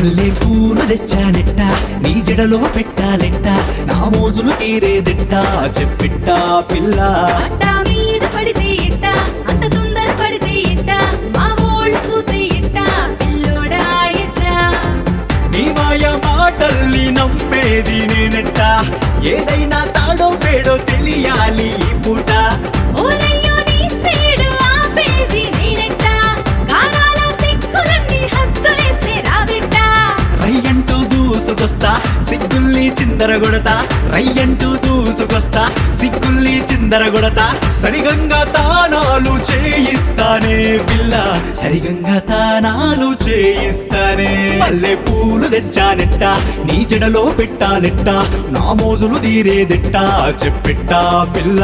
మల్లె పూలు తెచ్చానెట్ట నీ జడలో పెట్టాలెట్ట నా మోజులు తీరేదెట్ట చెప్పిట్ట పిల్ల అట్ట మీద పడితే ఎట్ట అంత తొందర పడితే ఎట్ట మా ఓల్డ్ సూతే ఎట్ట పిల్లోడా ఎట్ట నీ మాయ మాటల్ని నమ్మేది నేనెట్ట ఏదైనా తాడో పేడో తెలియాలి ఈ పూట ఓరయ్యో నీ స్పీడ్ ఆపేది నేనెట్ట కారాల సిక్కులన్నీ హద్దులేస్తే రాబెట్ట రయ్యంటూ దూసుకొస్తా సిగ్గుల్ని చిందరగొడతా రయ్యంటూ దూసుకొస్తా సిగ్గుల్ని చిందరగొడతా సరిగంగా తానాలు చేయిస్తానే పిల్ల సరిగంగా తానాలు చేయిస్తానే మల్లె పూలు తెచ్చానెట్ట నీ జడలో పెట్టాలెట్ట నా మోజులు తీరేదెట్ట చెప్పెట్టా పిల్ల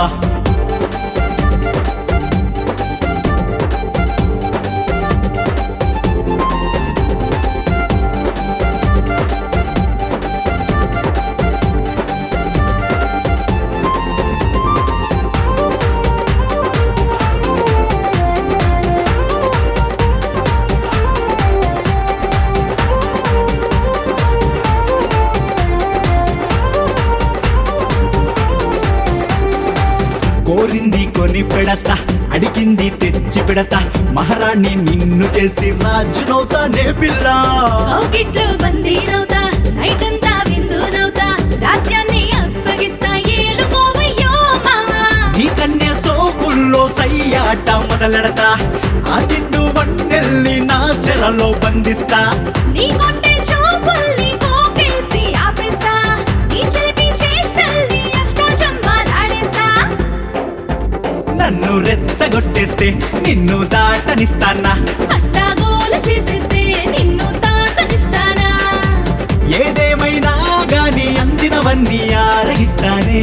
కోరింది కొని పెడతా అడిగింది తెచ్చి పెడతా మహారాణి నిన్ను చేసి రాజునవుతానే పిల్ల కౌగిట్లు బందీనవుతా నైట్ అంతా విందునవుతా రాజ్యాన్ని అప్పగిస్తా ఏలుకోవయ్యో మావా నీ కన్య సోకుల్లో సయ్యాట మొదలెడతా ఆ నిండు వన్నెల్ని నా చెరలో బంధిస్తా నీ కొట్టే చూపుల్ని కోకేసి ఆపేస్తా నీ చిలిపి చేష్టల్ని అష్టాచమ్మాలాడేస్తా నన్ను రెచ్చగొట్టేస్తే నిన్ను దాటనిస్తానా అట్టాగోలు చేసేస్తే నిన్ను తాకనిస్తానా ఏదేమైనా గాని అందినవన్నీ ఆరగిస్తానే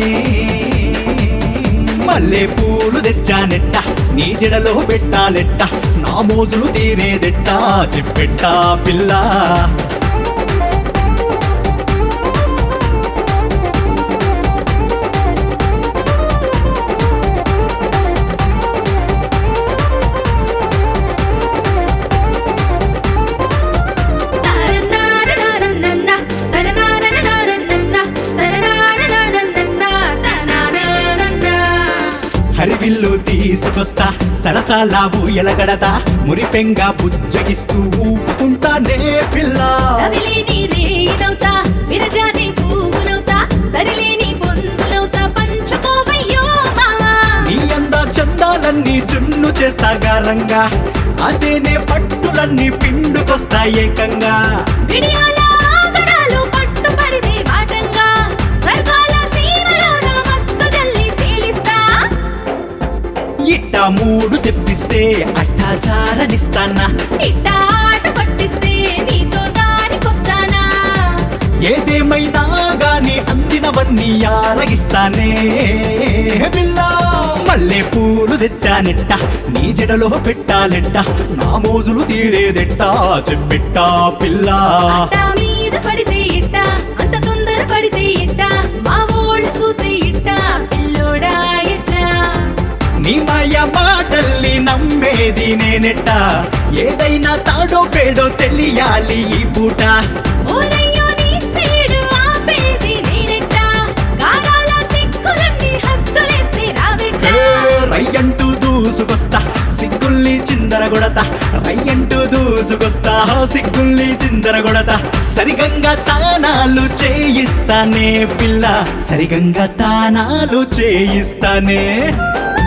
మల్లె పూలు తెచ్చానెట్ట నీ జడలో పెట్టాలెట్ట నా మోజులు తీరేదెట్ట చెప్పెట్టా పిల్ల తరనారనారనన్న, తరనారనారనన్న, తరనారనారనన్న, తరనారనన్న. హరివిల్లు తీసుకొస్తా సరసాల ఊయలగడతా మురిపెంగా బుజ్జగిస్తూ ఊపుకుంటానే పిల్ల రవిలేని రేయినవుతా, విరజాజి పువ్వునవుతా, సరిలేని పొందునవుతా, పంచుకోవయ్యో మావా. నీ అంద చందాలన్నీ చున్ను చేస్తా గారంగా అదేనే పట్టులన్నీ పిండుకొస్తా ఏకంగా విడియాల ఆగడాలు పట్టుపడితే వాటంగా, స్వర్గాల సీమలోన మత్తు జల్లి తేలిస్తా. ఇట్ట మూడు తెప్పిస్తే అట్టాచారనిస్తానా ఇట్ట ఆట పట్టిస్తే నీతో దారికొస్తానా ఏదేమైనా గాని అందినవన్నీ ఆరగిస్తానే పిల్ల మల్లె పూలు తెచ్చానెట్ట నీ జడలో పెట్టాలెట్ట నా మోజులు తీరేదెట్ట చెప్పెట్టా పిల్ల అట్ట మీద పడితే ఇట్ట అంత తొందర పడితే ఇట్ట మా ఓల్డ్ సూతే ఇట్ట పిల్లోడా ఇట్ట నీ మాయ మాటల్ని నమ్మేది నేనెట్ట ఏదైనా తాడో పేడో తెలియాలి ఈ పూట ఓరయ్యో నీ స్పీడ్ ఆపేది నేనెట్ట కారాల సిక్కులన్నీ హద్దులేస్తే రావెట్ట ఏ, రయ్యంటూ దూసుకొస్తా సిగ్గుల్ని చిందరగొడతా రయ్యంటూ దూసుకొస్తా సిగ్గుల్ని చిందరగొడతా సరిగంగా తానాలు చేయిస్తానే పిల్ల సరిగంగా తానాలు చేయిస్తానే